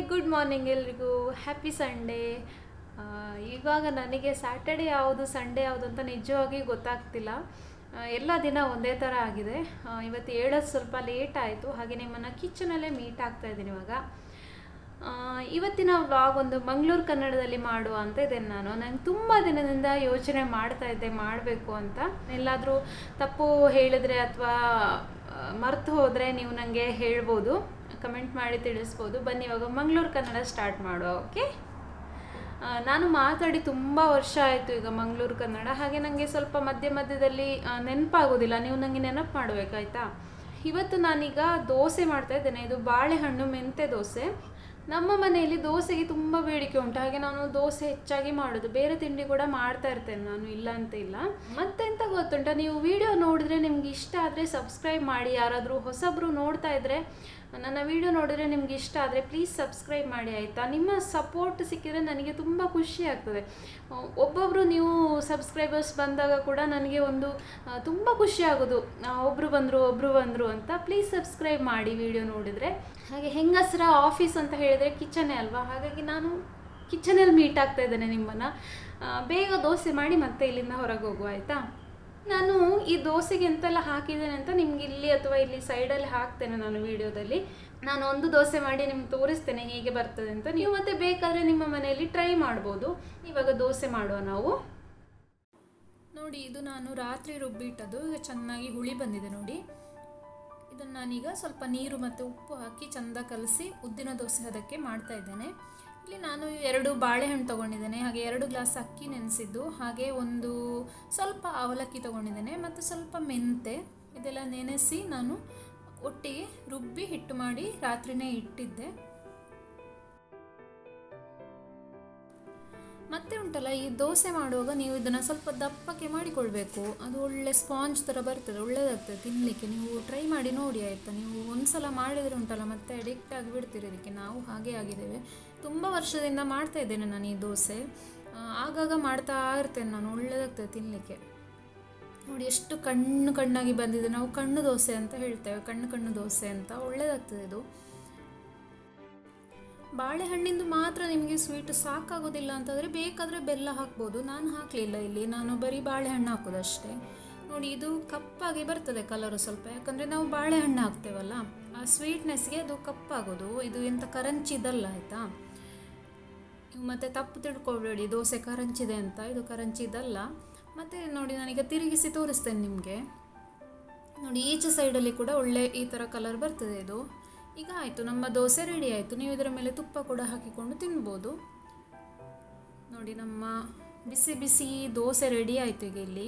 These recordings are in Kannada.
ಗುಡ್ ಮಾರ್ನಿಂಗ್ ಎಲ್ರಿಗೂ ಹ್ಯಾಪಿ ಸಂಡೇ ಇವಾಗ ನನಗೆ ಸ್ಯಾಟರ್ಡೆ ಯಾವುದು ಸಂಡೇ ಯಾವುದು ಅಂತ ನಿಜವಾಗಿ ಗೊತ್ತಾಗ್ತಿಲ್ಲ ಆ, ಎಲ್ಲ ದಿನ ಒಂದೇ ಥರ ಆಗಿದೆ ಆ, ಇವತ್ತು ಹೇಳೋದು ಸ್ವಲ್ಪ ಲೇಟ್ ಆಯಿತು ಹಾಗೆ ನಿಮ್ಮನ್ನು ಕಿಚನಲ್ಲೇ ಮೀಟ್ ಆಗ್ತಾ ಇದ್ದೀನಿ ಇವಾಗ ಆ, ಇವತ್ತಿನ ವ್ಲಾಗ್ ಒಂದು ಮಂಗಳೂರು ಕನ್ನಡದಲ್ಲಿ ಮಾಡುವ ಅಂತ ಇದ್ದೇನೆ ನಾನು ನಂಗೆ ತುಂಬ ದಿನದಿಂದ ಯೋಚನೆ ಮಾಡ್ತಾ ಇದ್ದೆ ಮಾಡಬೇಕು ಅಂತ ಎಲ್ಲಾದರೂ ತಪ್ಪು ಹೇಳಿದ್ರೆ ಅಥವಾ ಮರ್ತು ಹೋದರೆ ನೀವು ನನಗೆ ಹೇಳ್ಬೋದು ಕಮೆಂಟ್ ಮಾಡಿ ತಿಳಿಸ್ಬೋದು ಬನ್ನಿ ಇವಾಗ ಮಂಗಳೂರು ಕನ್ನಡ ಸ್ಟಾರ್ಟ್ ಮಾಡುವ ಓಕೆ ಆ, ನಾನು ಮಾತಾಡಿ ತುಂಬ ವರ್ಷ ಆಯಿತು ಈಗ ಮಂಗಳೂರು ಕನ್ನಡ ಹಾಗೆ ನನಗೆ ಸ್ವಲ್ಪ ಮಧ್ಯ ಮಧ್ಯದಲ್ಲಿ ಆ, ನೆನಪಾಗೋದಿಲ್ಲ ನೀವು ನನಗೆ ನೆನಪು ಮಾಡಬೇಕಾಯ್ತಾ ಇವತ್ತು ನಾನೀಗ ದೋಸೆ ಮಾಡ್ತಾ ಇದ್ದೇನೆ ಇದು ಬಾಳೆಹಣ್ಣು ಮೆಂತೆ ದೋಸೆ ನಮ್ಮ ಮನೆಯಲ್ಲಿ ದೋಸೆಗೆ ತುಂಬ ಬೇಡಿಕೆ ಉಂಟು ಹಾಗೆ ನಾನು ದೋಸೆ ಹೆಚ್ಚಾಗಿ ಮಾಡೋದು ಬೇರೆ ತಿಂಡಿ ಕೂಡ ಮಾಡ್ತಾ ಇರ್ತೇನೆ ನಾನು ಇಲ್ಲ ಅಂತ ಇಲ್ಲ ಮತ್ತೆಂತ ಗೊತ್ತುಂಟ ನೀವು ವಿಡಿಯೋ ನೋಡಿದ್ರೆ ನಿಮ್ಗೆ ಇಷ್ಟ ಆದರೆ ಸಬ್ಸ್ಕ್ರೈಬ್ ಮಾಡಿ ಯಾರಾದರೂ ಹೊಸಬ್ರು ನೋಡ್ತಾ ಇದ್ದರೆ ನನ್ನ ವಿಡಿಯೋ ನೋಡಿದ್ರೆ ನಿಮ್ಗೆ ಇಷ್ಟ ಆದರೆ ಪ್ಲೀಸ್ ಸಬ್ಸ್ಕ್ರೈಬ್ ಮಾಡಿ ಆಯಿತಾ ನಿಮ್ಮ ಸಪೋರ್ಟ್ ಸಿಕ್ಕಿದ್ರೆ ನನಗೆ ತುಂಬ ಖುಷಿ ಆಗ್ತದೆ ಅಹ್, ಒಬ್ಬೊಬ್ಬರು ನೀವು ಸಬ್ಸ್ಕ್ರೈಬರ್ಸ್ ಬಂದಾಗ ಕೂಡ ನನಗೆ ಒಂದು ಅಹ್, ತುಂಬ ಖುಷಿ ಆಗೋದು ಒಬ್ಬರು ಬಂದರು ಒಬ್ಬರು ಬಂದರು ಅಂತ ಪ್ಲೀಸ್ ಸಬ್ಸ್ಕ್ರೈಬ್ ಮಾಡಿ ವಿಡಿಯೋ ನೋಡಿದರೆ ಹಾಗೆ ಹೆಂಗಸರ ಆಫೀಸ್ ಅಂತ ಹೇಳಿದರೆ ಕಿಚನೇ ಅಲ್ವಾ ಹಾಗಾಗಿ ನಾನು ಕಿಚನಲ್ಲಿ ಮೀಟ್ ಆಗ್ತಾ ಇದ್ದೇನೆ ನಿಮ್ಮನ್ನು ಬೇಗ ದೋಸೆ ಮಾಡಿ ಮತ್ತೆ ಇಲ್ಲಿಂದ ಹೊರಗೆ ಹೋಗುವ ಆಯಿತಾ ನಾನು ಈ ದೋಸೆಗೆ ಎಂತೆಲ್ಲ ಹಾಕಿದ್ದೇನೆ ಅಂತ ನಿಮ್ಗೆ ಇಲ್ಲಿ ಅಥವಾ ಇಲ್ಲಿ ಸೈಡಲ್ಲಿ ಹಾಕ್ತೇನೆ ನಾನು ವಿಡಿಯೋದಲ್ಲಿ ನಾನು ಒಂದು ದೋಸೆ ಮಾಡಿ ನಿಮ್ಗೆ ತೋರಿಸ್ತೇನೆ ಹೇಗೆ ಬರ್ತದೆ ಅಂತ ನೀವು ಮತ್ತೆ ಬೇಕಾದರೆ ನಿಮ್ಮ ಮನೆಯಲ್ಲಿ ಟ್ರೈ ಮಾಡ್ಬೋದು ಇವಾಗ ದೋಸೆ ಮಾಡುವ ನಾವು ನೋಡಿ ಇದು ನಾನು ರಾತ್ರಿ ರುಬ್ಬಿಟ್ಟದು ಈಗ ಚೆನ್ನಾಗಿ ಹುಳಿ ಬಂದಿದೆ ನೋಡಿ ಇದನ್ನು ನಾನೀಗ ಸ್ವಲ್ಪ ನೀರು ಮತ್ತು ಉಪ್ಪು ಹಾಕಿ ಚೆಂದ ಕಲಸಿ ಉದ್ದಿನ ದೋಸೆ ಅದಕ್ಕೆ ಮಾಡ್ತಾ ಇದ್ದೇನೆ ಇಲ್ಲಿ ನಾನು ಎರಡು ಬಾಳೆಹಣ್ಣು ತೊಗೊಂಡಿದ್ದೇನೆ ಹಾಗೆ ಎರಡು ಗ್ಲಾಸ್ ಅಕ್ಕಿ ನೆನೆಸಿದ್ದು ಹಾಗೆ ಒಂದು ಸ್ವಲ್ಪ ಅವಲಕ್ಕಿ ತೊಗೊಂಡಿದ್ದೇನೆ ಮತ್ತು ಸ್ವಲ್ಪ ಮೆಂತೆ ಇದೆಲ್ಲ ನೆನೆಸಿ ನಾನು ಒಟ್ಟಿಗೆ ರುಬ್ಬಿ ಹಿಟ್ಟು ಮಾಡಿ ರಾತ್ರಿನೇ ಇಟ್ಟಿದ್ದೆ ಮತ್ತೆ ಉಂಟಲ್ಲ ಈ ದೋಸೆ ಮಾಡುವಾಗ ನೀವು ಇದನ್ನು ಸ್ವಲ್ಪ ದಪ್ಪಕ್ಕೆ ಮಾಡಿಕೊಳ್ಬೇಕು ಅದು ಒಳ್ಳೆ ಸ್ಪಾಂಜ್ ಥರ ಬರ್ತದೆ ಒಳ್ಳೆದಾಗ್ತದೆ ತಿನ್ನಲಿಕ್ಕೆ ನೀವು ಟ್ರೈ ಮಾಡಿ ನೋಡಿ ಆಯಿತಾ ನೀವು ಒಂದ್ಸಲ ಮಾಡಿದರೆ ಉಂಟಲ್ಲ ಮತ್ತೆ ಅಡಿಕ್ಟ್ ಆಗಿ ಬಿಡ್ತೀರಿ ಇದಕ್ಕೆ ನಾವು ಹಾಗೆ ಆಗಿದ್ದೇವೆ ತುಂಬ ವರ್ಷದಿಂದ ಮಾಡ್ತಾ ಇದ್ದೇನೆ ನಾನು ಈ ದೋಸೆ ಆ, ಆಗಾಗ ಮಾಡ್ತಾ ಇರ್ತೇನೆ ನಾನು ಒಳ್ಳೆದಾಗ್ತದೆ ತಿನ್ನಲಿಕ್ಕೆ ನೋಡಿ ಎಷ್ಟು ಕಣ್ಣು ಕಣ್ಣಾಗಿ ಬಂದಿದೆ ನಾವು ಕಣ್ಣು ದೋಸೆ ಅಂತ ಹೇಳ್ತೇವೆ ಕಣ್ಣು ಕಣ್ಣು ದೋಸೆ ಅಂತ ಒಳ್ಳೆದಾಗ್ತದೆ ಇದು ಬಾಳೆಹಣ್ಣಿಂದು ಮಾತ್ರ ನಿಮಗೆ ಸ್ವೀಟ್ ಸಾಕಾಗೋದಿಲ್ಲ ಅಂತಂದರೆ ಬೇಕಾದರೆ ಬೆಲ್ಲ ಹಾಕ್ಬೋದು ನಾನು ಹಾಕಲಿಲ್ಲ ಇಲ್ಲಿ ನಾನು ಬರೀ ಬಾಳೆಹಣ್ಣು ಹಾಕೋದು ಅಷ್ಟೇ ನೋಡಿ ಇದು ಕಪ್ಪಾಗಿ ಬರ್ತದೆ ಕಲರು ಸ್ವಲ್ಪ ಯಾಕಂದರೆ ನಾವು ಬಾಳೆಹಣ್ಣು ಹಾಕ್ತೇವಲ್ಲ ಆ ಸ್ವೀಟ್ನೆಸ್ಗೆ ಅದು ಕಪ್ಪಾಗೋದು ಇದು ಎಂಥ ಕರಂಚಿದಲ್ಲ ಆಯಿತಾ ನೀವು ಮತ್ತೆ ತಪ್ಪು ತಿಳ್ಕೊಬೇಡಿ ದೋಸೆ ಕರಂಚಿದೆ ಅಂತ ಇದು ಕರಂಚಿದಲ್ಲ ಮತ್ತು ನೋಡಿ ನಾನೀಗ ತಿರುಗಿಸಿ ತೋರಿಸ್ತೇನೆ ನಿಮಗೆ ನೋಡಿ ಈಚೆ ಸೈಡಲ್ಲಿ ಕೂಡ ಒಳ್ಳೆ ಈ ಥರ ಕಲರ್ ಬರ್ತದೆ ಇದು ಈಗ ಆಯಿತು ನಮ್ಮ ದೋಸೆ ರೆಡಿ ಆಯಿತು ನೀವು ಇದರ ಮೇಲೆ ತುಪ್ಪ ಕೂಡ ಹಾಕಿಕೊಂಡು ತಿನ್ಬೋದು ನೋಡಿ ನಮ್ಮ ಬಿಸಿ ಬಿಸಿ ದೋಸೆ ರೆಡಿ ಆಯಿತು ಈಗ ಇಲ್ಲಿ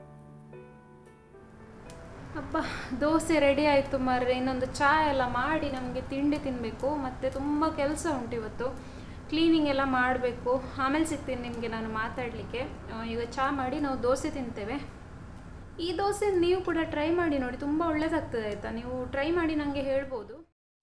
ಅಪ್ಪ ದೋಸೆ ರೆಡಿ ಆಯಿತು ಮಾರ್ರೆ ಇನ್ನೊಂದು ಚಹಾ ಎಲ್ಲ ಮಾಡಿ ನಮಗೆ ತಿಂಡಿ ತಿನ್ನಬೇಕು ಮತ್ತು ತುಂಬ ಕೆಲಸ ಉಂಟು ಇವತ್ತು ಕ್ಲೀನಿಂಗ್ ಎಲ್ಲ ಮಾಡಬೇಕು ಆಮೇಲೆ ಸಿಗ್ತೀನಿ ನಿಮಗೆ ನಾನು ಮಾತಾಡಲಿಕ್ಕೆ ಈಗ ಚಹಾ ಮಾಡಿ ನಾವು ದೋಸೆ ತಿಂತೇವೆ ಈ ದೋಸೆ ನೀವು ಕೂಡ ಟ್ರೈ ಮಾಡಿ ನೋಡಿ ತುಂಬ ಒಳ್ಳೆಯದಾಗ್ತದೆ ಆಯಿತಾ ನೀವು ಟ್ರೈ ಮಾಡಿ ನನಗೆ ಹೇಳ್ಬೋದು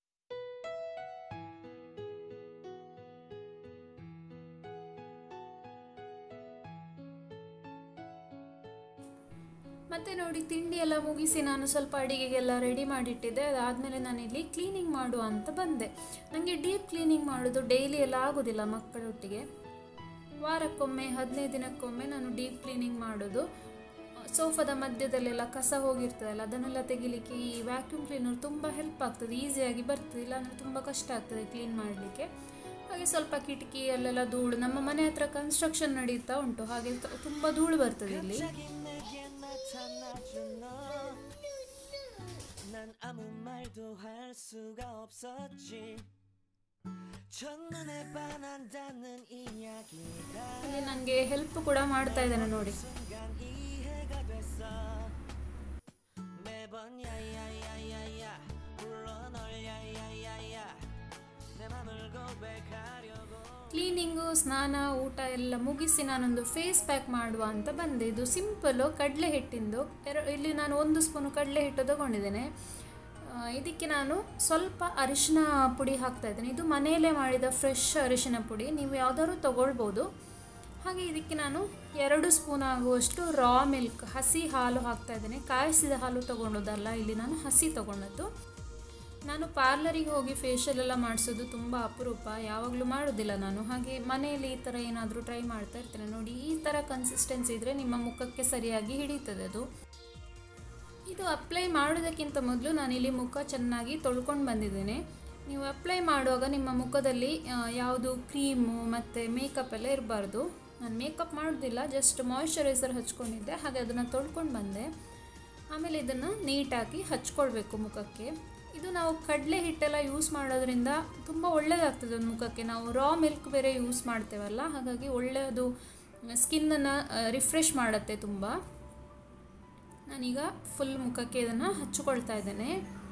ಮತ್ತೆ ನೋಡಿ ತಿಂಡಿ ಎಲ್ಲ ಮುಗಿಸಿ ನಾನು ಸ್ವಲ್ಪ ಅಡಿಗೆಗೆಲ್ಲ ರೆಡಿ ಮಾಡಿಟ್ಟಿದ್ದೆ ಅದಾದಮೇಲೆ ನಾನಿಲ್ಲಿ ಕ್ಲೀನಿಂಗ್ ಮಾಡುವ ಅಂತ ಬಂದೆ ನನಗೆ ಡೀಪ್ ಕ್ಲೀನಿಂಗ್ ಮಾಡೋದು ಡೈಲಿ ಎಲ್ಲ ಆಗೋದಿಲ್ಲ ಮಕ್ಕಳೊಟ್ಟಿಗೆ ವಾರಕ್ಕೊಮ್ಮೆ ಹದಿನೈದು ದಿನಕ್ಕೊಮ್ಮೆ ನಾನು ಡೀಪ್ ಕ್ಲೀನಿಂಗ್ ಮಾಡೋದು ಸೋಫಾದ ಮಧ್ಯದಲ್ಲೆಲ್ಲ ಕಸ ಹೋಗಿರ್ತದಲ್ಲ ಅದನ್ನೆಲ್ಲ ತೆಗಿಲಿಕ್ಕೆ ಈ ವ್ಯಾಕ್ಯೂಮ್ ಕ್ಲೀನರ್ ತುಂಬ ಹೆಲ್ಪ್ ಆಗ್ತದೆ ಈಸಿಯಾಗಿ ಬರ್ತದೆ ಇಲ್ಲಾಂದರೆ ತುಂಬ ಕಷ್ಟ ಆಗ್ತದೆ ಕ್ಲೀನ್ ಮಾಡಲಿಕ್ಕೆ ಹಾಗೆ ಸ್ವಲ್ಪ ಕಿಟಕಿ ಅಲ್ಲೆಲ್ಲ ಧೂಳು ನಮ್ಮ ಮನೆ ಹತ್ರ ಕನ್ಸ್ಟ್ರಕ್ಷನ್ ನಡೀತಾ ಉಂಟು ಹಾಗೆ ತ- ತುಂಬ ಧೂಳು ಬರ್ತದೆ ಇಲ್ಲಿ 난 아무 말도 할 수가 없었지 첫눈에 반한다는 이야기가 ಇಲ್ಲಿ ನನಗೆ ಹೆಲ್ಪ್ ಕೂಡ ಮಾಡ್ತಾ ಇದ್ದಾನೆ ನೋಡಿ 순간 이해가 됐어 매번 야야야야야 불러 널 야야야야 내 맘을 고백하려고 ಕ್ಲೀನಿಂಗು ಸ್ನಾನ ಊಟ ಎಲ್ಲ ಮುಗಿಸಿ ನಾನೊಂದು ಫೇಸ್ ಪ್ಯಾಕ್ ಮಾಡುವ ಅಂತ ಬಂದೆ ಇದು ಸಿಂಪಲ್ಲು ಕಡಲೆ ಹಿಟ್ಟಿಂದು ಎರ ಇಲ್ಲಿ ನಾನು ಒಂದು ಸ್ಪೂನು ಕಡಲೆ ಹಿಟ್ಟು ತಗೊಂಡಿದ್ದೇನೆ ಆ, ಇದಕ್ಕೆ ನಾನು ಸ್ವಲ್ಪ ಅರಿಶಿನ ಪುಡಿ ಹಾಕ್ತಾ ಇದ್ದೇನೆ ಇದು ಮನೆಯಲ್ಲೇ ಮಾಡಿದ ಫ್ರೆಶ್ ಅರಿಶಿನ ಪುಡಿ ನೀವು ಯಾವ್ದಾದ್ರು ತಗೊಳ್ಬೋದು ಹಾಗೆ ಇದಕ್ಕೆ ನಾನು ಎರಡು ಸ್ಪೂನ್ ಆಗುವಷ್ಟು ರಾ ಮಿಲ್ಕ್ ಹಸಿ ಹಾಲು ಹಾಕ್ತಾ ಇದ್ದೇನೆ ಕಾಯಿಸಿದ ಹಾಲು ತಗೊಂಡದಲ್ಲ ಇಲ್ಲಿ ನಾನು ಹಸಿ ತಗೊಂಡದ್ದು ನಾನು ಪಾರ್ಲರಿಗೆ ಹೋಗಿ ಫೇಶಿಯಲ್ ಎಲ್ಲ ಮಾಡಿಸೋದು ತುಂಬ ಅಪರೂಪ ಯಾವಾಗಲೂ ಮಾಡೋದಿಲ್ಲ ನಾನು ಹಾಗೆ ಮನೆಯಲ್ಲಿ ಈ ಥರ ಏನಾದರೂ ಟ್ರೈ ಮಾಡ್ತಾ ಇರ್ತೇನೆ ನೋಡಿ ಈ ಥರ ಕನ್ಸಿಸ್ಟೆನ್ಸಿ ಇದ್ದರೆ ನಿಮ್ಮ ಮುಖಕ್ಕೆ ಸರಿಯಾಗಿ ಹಿಡಿತದೆ ಅದು ಇದು ಅಪ್ಲೈ ಮಾಡೋದಕ್ಕಿಂತ ಮೊದಲು ನಾನಿಲ್ಲಿ ಮುಖ ಚೆನ್ನಾಗಿ ತೊಳ್ಕೊಂಡು ಬಂದಿದ್ದೇನೆ ನೀವು ಅಪ್ಲೈ ಮಾಡುವಾಗ ನಿಮ್ಮ ಮುಖದಲ್ಲಿ ಆ, ಯಾವುದು ಕ್ರೀಮು ಮತ್ತು ಮೇಕಪ್ ಎಲ್ಲ ಇರಬಾರ್ದು ನಾನು ಮೇಕಪ್ ಮಾಡೋದಿಲ್ಲ ಜಸ್ಟ್ ಮಾಯ್ಶ್ಚರೈಸರ್ ಹಚ್ಕೊಂಡಿದ್ದೆ ಹಾಗೆ ಅದನ್ನು ತೊಳ್ಕೊಂಡು ಬಂದೆ ಆಮೇಲೆ ಇದನ್ನು ನೀಟಾಗಿ ಹಚ್ಕೊಳ್ಬೇಕು ಮುಖಕ್ಕೆ ಇದು ನಾವು ಕಡಲೆ ಹಿಟ್ಟೆಲ್ಲ ಯೂಸ್ ಮಾಡೋದ್ರಿಂದ ತುಂಬ ಒಳ್ಳೆಯದಾಗ್ತದೆ ಒಂದು ಮುಖಕ್ಕೆ ನಾವು ರಾ ಮಿಲ್ಕ್ ಬೇರೆ ಯೂಸ್ ಮಾಡ್ತೇವಲ್ಲ ಹಾಗಾಗಿ ಒಳ್ಳೆಯದು ಸ್ಕಿನ್ನನ್ನು ರಿಫ್ರೆಶ್ ಮಾಡುತ್ತೆ ತುಂಬ ನಾನೀಗ ಫುಲ್ ಮುಖಕ್ಕೆ ಇದನ್ನು ಹಚ್ಚಿಕೊಳ್ತಾ ಇದ್ದೇನೆ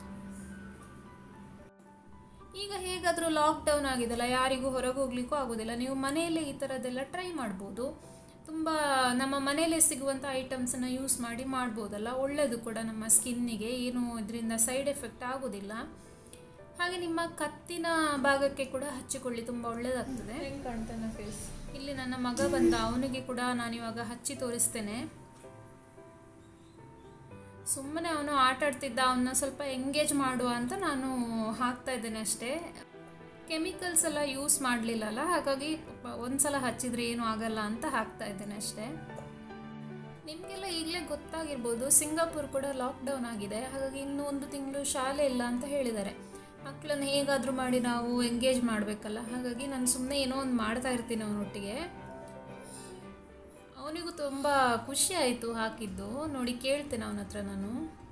ಈಗ ಹೇಗಾದರೂ ಲಾಕ್ಡೌನ್ ಆಗಿದೆಲ್ಲ ಯಾರಿಗೂ ಹೊರಗೆ ಹೋಗ್ಲಿಕ್ಕೂ ಆಗೋದಿಲ್ಲ ನೀವು ಮನೆಯಲ್ಲೇ ಈ ಥರದ್ದೆಲ್ಲ ಟ್ರೈ ಮಾಡ್ಬೋದು ತುಂಬ ನಮ್ಮ ಮನೆಯಲ್ಲೇ ಸಿಗುವಂಥ ಐಟಮ್ಸನ್ನು ಯೂಸ್ ಮಾಡಿ ಮಾಡ್ಬೋದಲ್ಲ ಒಳ್ಳೆಯದು ಕೂಡ ನಮ್ಮ ಸ್ಕಿನ್ನಿಗೆ ಏನು ಇದರಿಂದ ಸೈಡ್ ಎಫೆಕ್ಟ್ ಆಗೋದಿಲ್ಲ ಹಾಗೆ ನಿಮ್ಮ ಕತ್ತಿನ ಭಾಗಕ್ಕೆ ಕೂಡ ಹಚ್ಚಿಕೊಳ್ಳಿ ತುಂಬ ಒಳ್ಳೆಯದಾಗ್ತದೆ ಹೆಂಗೆ ಕಾಣ್ತಾನೆ ಫೇಸ್ ಇಲ್ಲಿ ನನ್ನ ಮಗ ಬಂದ ಅವನಿಗೆ ಕೂಡ ನಾನಿವಾಗ ಹಚ್ಚಿ ತೋರಿಸ್ತೇನೆ ಸುಮ್ಮನೆ ಅವನು ಆಟ ಆಡ್ತಿದ್ದ ಅವನ್ನ ಸ್ವಲ್ಪ ಎಂಗೇಜ್ ಮಾಡುವ ಅಂತ ನಾನು ಹಾಕ್ತಾ ಇದ್ದೇನೆ ಅಷ್ಟೇ ಕೆಮಿಕಲ್ಸ್ ಎಲ್ಲ ಯೂಸ್ ಮಾಡಲಿಲ್ಲಲ್ಲ ಹಾಗಾಗಿ ಪಾಪ ಒಂದ್ಸಲ ಹಚ್ಚಿದ್ರೆ ಏನೂ ಆಗಲ್ಲ ಅಂತ ಹಾಕ್ತಾ ಇದ್ದೇನೆ ಅಷ್ಟೇ ನಿಮಗೆಲ್ಲ ಈಗಲೇ ಗೊತ್ತಾಗಿರ್ಬೋದು ಸಿಂಗಾಪುರ್ ಕೂಡ ಲಾಕ್ಡೌನ್ ಆಗಿದೆ ಹಾಗಾಗಿ ಇನ್ನೂ ಒಂದು ತಿಂಗಳು ಶಾಲೆ ಇಲ್ಲ ಅಂತ ಹೇಳಿದ್ದಾರೆ ಮಕ್ಕಳನ್ನು ಹೇಗಾದರೂ ಮಾಡಿ ನಾವು ಎಂಗೇಜ್ ಮಾಡಬೇಕಲ್ಲ ಹಾಗಾಗಿ ನಾನು ಸುಮ್ಮನೆ ಏನೋ ಒಂದು ಮಾಡ್ತಾ ಇರ್ತೀನಿ ಅವನೊಟ್ಟಿಗೆ ಅವನಿಗೂ ತುಂಬ ಖುಷಿ ಆಯಿತು ಹಾಕಿದ್ದು ನೋಡಿ ಕೇಳ್ತೇನೆ ಅವನ ಹತ್ರ ನಾನು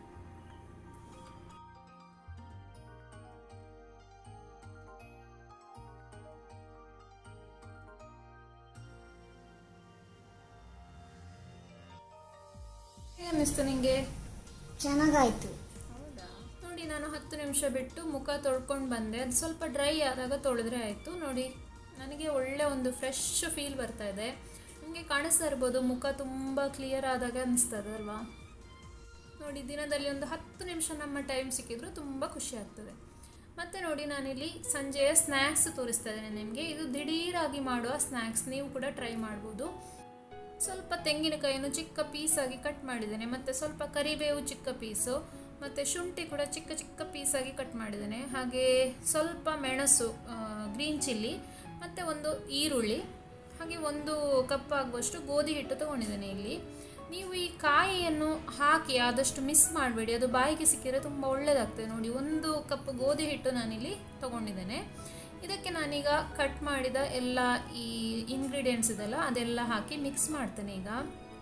ಅನ್ನಿಸ್ತು ನಿಂಗೆ ಚೆನ್ನಾಗಾಯ್ತು ಹೌದಾ ನೋಡಿ ನಾನು ಹತ್ತು ನಿಮಿಷ ಬಿಟ್ಟು ಮುಖ ತೊಳ್ಕೊಂಡು ಬಂದೆ ಅದು ಸ್ವಲ್ಪ ಡ್ರೈ ಆದಾಗ ತೊಳೆದ್ರೆ ಆಯಿತು ನೋಡಿ ನನಗೆ ಒಳ್ಳೆ ಒಂದು ಫ್ರೆಶ್ ಫೀಲ್ ಬರ್ತಾ ಇದೆ ನಿಮಗೆ ಕಾಣಿಸ್ತಾ ಇರ್ಬೋದು ಮುಖ ತುಂಬ ಕ್ಲಿಯರ್ ಆದಾಗ ಅನಿಸ್ತದೆ ಅಲ್ವಾ ನೋಡಿ ದಿನದಲ್ಲಿ ಒಂದು ಹತ್ತು ನಿಮಿಷ ನಮ್ಮ ಟೈಮ್ ಸಿಕ್ಕಿದ್ರು ತುಂಬ ಖುಷಿ ಆಗ್ತದೆ ಮತ್ತು ನೋಡಿ ನಾನಿಲ್ಲಿ ಸಂಜೆಯ ಸ್ನ್ಯಾಕ್ಸ್ ತೋರಿಸ್ತಾ ಇದ್ದೇನೆ ನಿಮಗೆ ಇದು ದಿಢೀರಾಗಿ ಮಾಡುವ ಸ್ನ್ಯಾಕ್ಸ್ ನೀವು ಕೂಡ ಟ್ರೈ ಮಾಡ್ಬೋದು ಸ್ವಲ್ಪ ತೆಂಗಿನಕಾಯಿಯನ್ನು ಚಿಕ್ಕ ಪೀಸಾಗಿ ಕಟ್ ಮಾಡಿದ್ದೇನೆ ಮತ್ತು ಸ್ವಲ್ಪ ಕರಿಬೇವು ಚಿಕ್ಕ ಪೀಸು ಮತ್ತು ಶುಂಠಿ ಕೂಡ ಚಿಕ್ಕ ಚಿಕ್ಕ ಪೀಸಾಗಿ ಕಟ್ ಮಾಡಿದ್ದೇನೆ ಹಾಗೆ ಸ್ವಲ್ಪ ಮೆಣಸು ಗ್ರೀನ್ ಚಿಲ್ಲಿ ಮತ್ತು ಒಂದು ಈರುಳ್ಳಿ ಹಾಗೆ ಒಂದು ಕಪ್ ಆಗುವಷ್ಟು ಗೋಧಿ ಹಿಟ್ಟು ತೊಗೊಂಡಿದ್ದೇನೆ ಇಲ್ಲಿ ನೀವು ಈ ಕಾಯಿಯನ್ನು ಹಾಕಿ ಆದಷ್ಟು ಮಿಸ್ ಮಾಡಬೇಡಿ ಅದು ಬಾಯಿಗೆ ಸಿಕ್ಕಿದರೆ ತುಂಬ ಒಳ್ಳೆಯದಾಗ್ತದೆ ನೋಡಿ ಒಂದು ಕಪ್ ಗೋಧಿ ಹಿಟ್ಟು ನಾನಿಲ್ಲಿ ತೊಗೊಂಡಿದ್ದೇನೆ ಇದಕ್ಕೆ ನಾನೀಗ ಕಟ್ ಮಾಡಿದ ಎಲ್ಲ ಈ ಇಂಗ್ರೀಡಿಯೆಂಟ್ಸ್ ಇದೆಲ್ಲ ಅದೆಲ್ಲ ಹಾಕಿ ಮಿಕ್ಸ್ ಮಾಡ್ತೇನೆ ಈಗ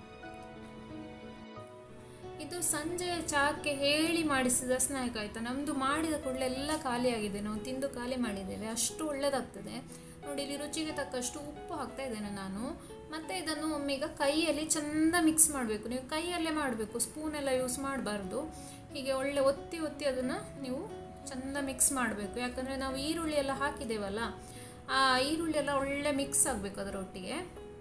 ಇದು ಸಂಜೆಯ ಚಹಾಕ್ಕೆ ಹೇಳಿ ಮಾಡಿಸಿದ ಸ್ನ್ಯಾಕ್ ಆಯಿತಾ ನಮ್ಮದು ಮಾಡಿದ ಕೂಡಲೇ ಎಲ್ಲ ಖಾಲಿಯಾಗಿದೆ ನಾವು ತಿಂದು ಖಾಲಿ ಮಾಡಿದ್ದೇವೆ ಅಷ್ಟು ಒಳ್ಳೆಯದಾಗ್ತದೆ ನೋಡಿ ಇಲ್ಲಿ ರುಚಿಗೆ ತಕ್ಕಷ್ಟು ಉಪ್ಪು ಹಾಕ್ತಾ ಇದ್ದೇನೆ ನಾನು ಮತ್ತು ಇದನ್ನು ಒಮ್ಮೆ ಈಗ ಕೈಯಲ್ಲಿ ಚೆಂದ ಮಿಕ್ಸ್ ಮಾಡಬೇಕು ನೀವು ಕೈಯಲ್ಲೇ ಮಾಡಬೇಕು ಸ್ಪೂನೆಲ್ಲ ಯೂಸ್ ಮಾಡಬಾರ್ದು ಹೀಗೆ ಒಳ್ಳೆ ಒತ್ತಿ ಒತ್ತಿ ಅದನ್ನು ನೀವು ಚೆಂದ ಮಿಕ್ಸ್ ಮಾಡಬೇಕು ಯಾಕಂದರೆ ನಾವು ಈರುಳ್ಳಿ ಎಲ್ಲ ಹಾಕಿದ್ದೇವಲ್ಲ ಆ ಈರುಳ್ಳಿ ಎಲ್ಲ ಒಳ್ಳೆ ಮಿಕ್ಸ್ ಆಗಬೇಕು ಅದರೊಟ್ಟಿಗೆ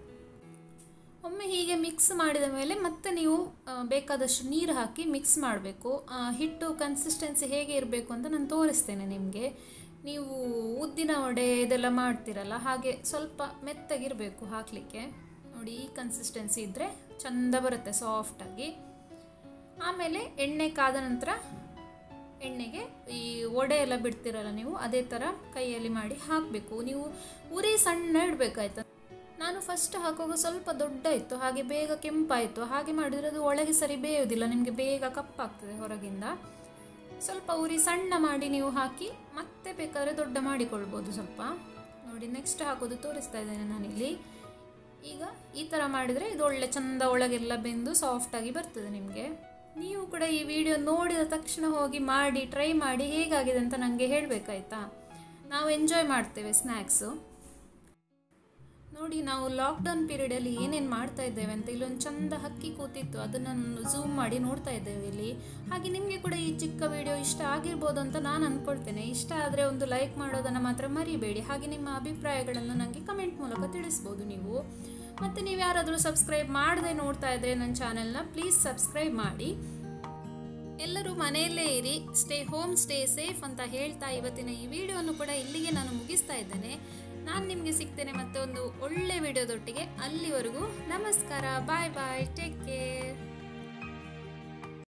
ಒಮ್ಮೆ ಹೀಗೆ ಮಿಕ್ಸ್ ಮಾಡಿದ ಮೇಲೆ ಮತ್ತೆ ನೀವು ಆ, ಬೇಕಾದಷ್ಟು ನೀರು ಹಾಕಿ ಮಿಕ್ಸ್ ಮಾಡಬೇಕು ಹಿಟ್ಟು ಕನ್ಸಿಸ್ಟೆನ್ಸಿ ಹೇಗೆ ಇರಬೇಕು ಅಂತ ನಾನು ತೋರಿಸ್ತೇನೆ ನಿಮಗೆ ನೀವು ಉದ್ದಿನ ವಡೆ ಇದೆಲ್ಲ ಮಾಡ್ತೀರಲ್ಲ ಹಾಗೆ ಸ್ವಲ್ಪ ಮೆತ್ತಗಿರಬೇಕು ಹಾಕಲಿಕ್ಕೆ ನೋಡಿ ಈ ಕನ್ಸಿಸ್ಟೆನ್ಸಿ ಇದ್ದರೆ ಚಂದ ಬರುತ್ತೆ ಸಾಫ್ಟಾಗಿ ಆಮೇಲೆ ಎಣ್ಣೆ ಕಾದ ನಂತರ ಎಣ್ಣೆಗೆ ಈ ಒಡೆ ಎಲ್ಲ ಬಿಡ್ತೀರಲ್ಲ ನೀವು ಅದೇ ಥರ ಕೈಯಲ್ಲಿ ಮಾಡಿ ಹಾಕಬೇಕು ನೀವು ಉರಿ ಸಣ್ಣ ಇಡಬೇಕಾಯ್ತು ನಾನು ಫಸ್ಟ್ ಹಾಕುವಾಗ ಸ್ವಲ್ಪ ದೊಡ್ಡ ಇತ್ತು ಹಾಗೆ ಬೇಗ ಕೆಂಪಾಯಿತು ಹಾಗೆ ಮಾಡಿದರೆ ಅದು ಒಳಗೆ ಸರಿ ಬೇಯೋದಿಲ್ಲ ನಿಮಗೆ ಬೇಗ ಕಪ್ಪಾಗ್ತದೆ ಹೊರಗಿಂದ ಸ್ವಲ್ಪ ಉರಿ ಸಣ್ಣ ಮಾಡಿ ನೀವು ಹಾಕಿ ಮತ್ತೆ ಬೇಕಾದರೆ ದೊಡ್ಡ ಮಾಡಿಕೊಳ್ಬೋದು ಸ್ವಲ್ಪ ನೋಡಿ ನೆಕ್ಸ್ಟ್ ಹಾಕೋದು ತೋರಿಸ್ತಾ ಇದ್ದೇನೆ ನಾನಿಲ್ಲಿ ಈಗ ಈ ಥರ ಮಾಡಿದರೆ ಇದು ಒಳ್ಳೆ ಚಂದ ಒಳಗೆಲ್ಲ ಬೆಂದು ಸಾಫ್ಟಾಗಿ ಬರ್ತದೆ ನಿಮಗೆ ನೀವು ಕೂಡ ಈ ವಿಡಿಯೋ ನೋಡಿದ ತಕ್ಷಣ ಹೋಗಿ ಮಾಡಿ ಟ್ರೈ ಮಾಡಿ ಹೇಗಾಗಿದೆ ಅಂತ ನನಗೆ ಹೇಳಬೇಕಾಯ್ತಾ ನಾವು ಎಂಜಾಯ್ ಮಾಡ್ತೇವೆ ಸ್ನ್ಯಾಕ್ಸು ನೋಡಿ ನಾವು ಲಾಕ್ಡೌನ್ ಪೀರಿಯಡಲ್ಲಿ ಏನೇನು ಮಾಡ್ತಾ ಇದ್ದೇವೆ ಅಂತ ಇಲ್ಲೊಂದು ಚಂದ ಹಕ್ಕಿ ಕೂತಿತ್ತು ಅದನ್ನು ಝೂಮ್ ಮಾಡಿ ನೋಡ್ತಾ ಇದ್ದೇವೆ ಇಲ್ಲಿ ಹಾಗೆ ನಿಮಗೆ ಕೂಡ ಈ ಚಿಕ್ಕ ವಿಡಿಯೋ ಇಷ್ಟ ಆಗಿರ್ಬೋದು ಅಂತ ನಾನು ಅಂದ್ಕೊಳ್ತೇನೆ ಇಷ್ಟ ಆದರೆ ಒಂದು ಲೈಕ್ ಮಾಡೋದನ್ನು ಮಾತ್ರ ಮರಿಬೇಡಿ ಹಾಗೆ ನಿಮ್ಮ ಅಭಿಪ್ರಾಯಗಳನ್ನು ನನಗೆ ಕಮೆಂಟ್ ಮೂಲಕ ತಿಳಿಸ್ಬೋದು ನೀವು ಮತ್ತು ನೀವು ಯಾರಾದರೂ ಸಬ್ಸ್ಕ್ರೈಬ್ ಮಾಡದೆ ನೋಡ್ತಾ ಇದ್ದರೆ ನನ್ನ ಚಾನೆಲ್ನ ಪ್ಲೀಸ್ ಸಬ್ಸ್ಕ್ರೈಬ್ ಮಾಡಿ ಎಲ್ಲರೂ ಮನೆಯಲ್ಲೇ ಇರಿ ಸ್ಟೇ ಹೋಮ್ ಸ್ಟೇ ಸೇಫ್ ಅಂತ ಹೇಳ್ತಾ ಇವತ್ತಿನ ಈ ವಿಡಿಯೋವನ್ನು ಕೂಡ ಇಲ್ಲಿಗೆ ನಾನು ಮುಗಿಸ್ತಾ ಇದ್ದೇನೆ ನಾನು ನಿಮಗೆ ಸಿಗ್ತೇನೆ ಮತ್ತೆ ಒಂದು ಒಳ್ಳೆ ವಿಡಿಯೋದೊಟ್ಟಿಗೆ ಅಲ್ಲಿವರೆಗೂ ನಮಸ್ಕಾರ ಬಾಯ್ ಬಾಯ್ ಟೇಕ್ ಕೇರ್